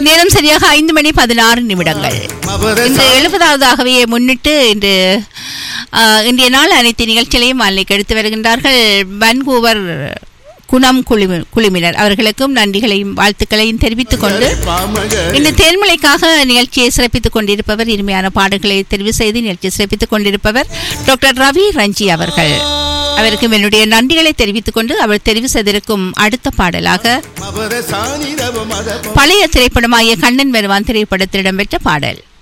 நேரம் சரியாக ஐந்து மணி பதினாறு நிமிடங்கள் இன்று எழுபதாவதாகவே முன்னிட்டு இன்று ஆஹ், இன்றைய நாள் அனைத்து நிகழ்ச்சிகளையும் மாலைக்கு எடுத்து வருகின்றார்கள் வன்கூவர் குணம் குழுமி குழுமினர் அவர்களுக்கும் நன்றிகளையும் வாழ்த்துக்களையும் தெரிவித்துக் கொண்டு இந்த தேர்மலைக்காக நிகழ்ச்சியை சிறப்பித்துக் கொண்டிருப்பவர் இனிமையான பாடல்களை தெரிவு செய்து நிகழ்ச்சியை சிறப்பித்துக் கொண்டிருப்பவர் டாக்டர் ரவி ரஞ்சி அவர்கள் அவருக்கு என்னுடைய நன்றிகளை தெரிவித்துக் கொண்டு அவர் தெரிவு செய்திருக்கும் அடுத்த பாடலாக பழைய திரைப்படமாகிய கண்ணன் வருவான் திரைப்படத்தில் இடம்பெற்ற பாடல்